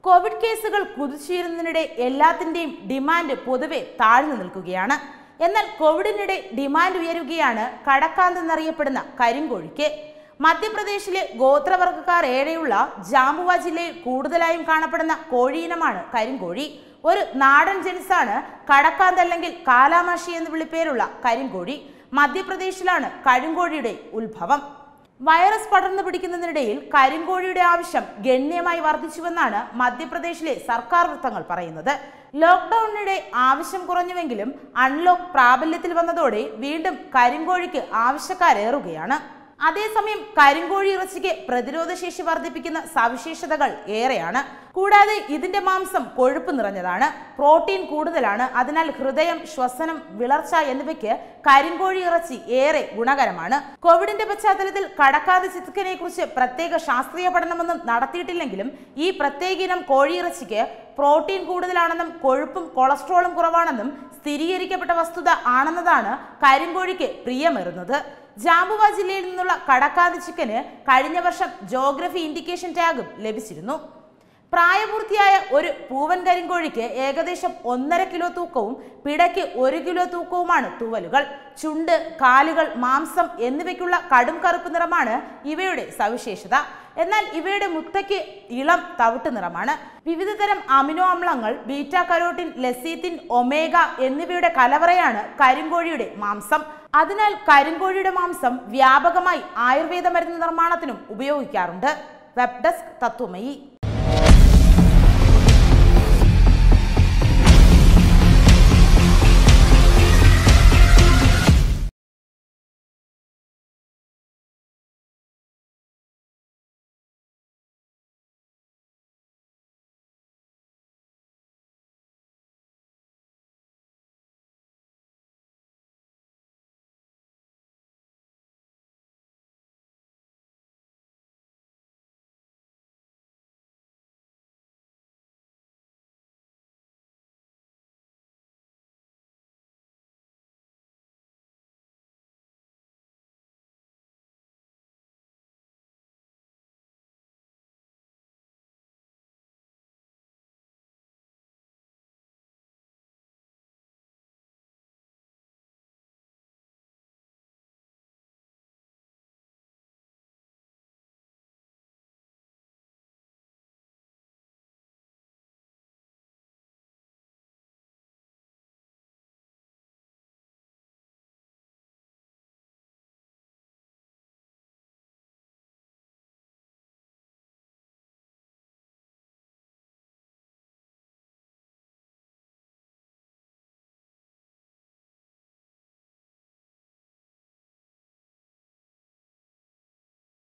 Covid കേസുകൾ കുതിച്ചുയരുന്നതിനിടെ എല്ലാത്തിന്റെയും demand പൊതുവെ താഴ്ന്നു നിൽക്കുകയാണ് എന്നാൽ കോവിഡിനിടെ ഡിമാൻഡ് ഉയരുകയാണ് കടക്കാന്ത് എന്നറിയപ്പെടുന്ന കരിങ്കോഴിക്ക് മധ്യപ്രദേശിലെ ഗോത്രവർഗക്കാർ ഏറെയുള്ള ജാമുവ ജില്ലയിൽ കൂടുതലായും കാണപ്പെടുന്ന കോഴിയിനമാണ് കരിങ്കോഴി ഒരു നാടൻ ജനിസാണ് കടക്കാന്ത് അല്ലെങ്കിൽ കാലാമാഷി എന്ന് വിളിപ്പേരുള്ള കരിങ്കോഴി മധ്യപ്രദേശിലാണ് കരിങ്കോഴിയുടെ ഉത്ഭവം വൈറസ് പടർന്നു പിടിക്കുന്നതിനിടയിൽ കരിങ്കോഴിയുടെ ആവശ്യം ഗണ്യമായി വർദ്ധിച്ചുവെന്നാണ് മധ്യപ്രദേശിലെ സർക്കാർ വൃത്തങ്ങൾ പറയുന്നത് ലോക്ക്ഡൌണിനിടെ ആവശ്യം കുറഞ്ഞുവെങ്കിലും അൺലോക്ക് പ്രാബല്യത്തിൽ വന്നതോടെ വീണ്ടും കരിങ്കോഴിക്ക് ആവശ്യക്കാരേറുകയാണ് അതേസമയം കരിങ്കോഴി ഇറച്ചിക്ക് പ്രതിരോധശേഷി വർദ്ധിപ്പിക്കുന്ന സവിശേഷതകൾ ഏറെയാണ് കൂടാതെ ഇതിന്റെ മാംസം കൊഴുപ്പ് നിറഞ്ഞതാണ് പ്രോട്ടീൻ കൂടുതലാണ് അതിനാൽ ഹൃദയം ശ്വസനം വിളർച്ച എന്നിവയ്ക്ക് കരിങ്കോഴി ഇറച്ചി ഏറെ ഗുണകരമാണ് കോവിഡിന്റെ പശ്ചാത്തലത്തിൽ കടക്കാതെ ചിക്കനെ കുറിച്ച് പ്രത്യേക ശാസ്ത്രീയ പഠനമൊന്നും നടത്തിയിട്ടില്ലെങ്കിലും ഈ പ്രത്യേക ഇനം കോഴിയിറച്ചിക്ക് പ്രോട്ടീൻ കൂടുതലാണെന്നും കൊഴുപ്പും കൊളസ്ട്രോളും കുറവാണെന്നും സ്ഥിരീകരിക്കപ്പെട്ട വസ്തുത ആണെന്നതാണ് കരിങ്കോഴിക്ക് പ്രിയമേറുന്നത് ജാമ്പുവ ജില്ലയിൽ നിന്നുള്ള കടക്കാതി ചിക്കന് കഴിഞ്ഞ വർഷം ജോഗ്രഫി ഇൻഡിക്കേഷൻ ടാഗും ലഭിച്ചിരുന്നു പ്രായപൂർത്തിയായ ഒരു പൂവൻ കരിങ്കോഴിക്ക് ഏകദേശം ഒന്നര കിലോ തൂക്കവും പിടയ്ക്ക് ഒരു കിലോ തൂക്കവുമാണ് തൂവലുകൾ ചുണ്ട് കാലുകൾ മാംസം എന്നിവയ്ക്കുള്ള കടും കറുപ്പ് നിറമാണ് ഇവയുടെ സവിശേഷത എന്നാൽ ഇവയുടെ മുത്തയ്ക്ക് ഇളം തവിട്ട് നിറമാണ് വിവിധതരം അമിനോ അമ്ലങ്ങൾ ബീറ്റ കരോട്ടിൻ ലെസീത്തിൻ ഒമേഗ എന്നിവയുടെ കലവറയാണ് കരിങ്കോഴിയുടെ മാംസം അതിനാൽ കരിങ്കോഴിയുടെ മാംസം വ്യാപകമായി ആയുർവേദ മരുന്ന് നിർമ്മാണത്തിനും ഉപയോഗിക്കാറുണ്ട് വെബ് ഡെസ്ക് തത്വമയി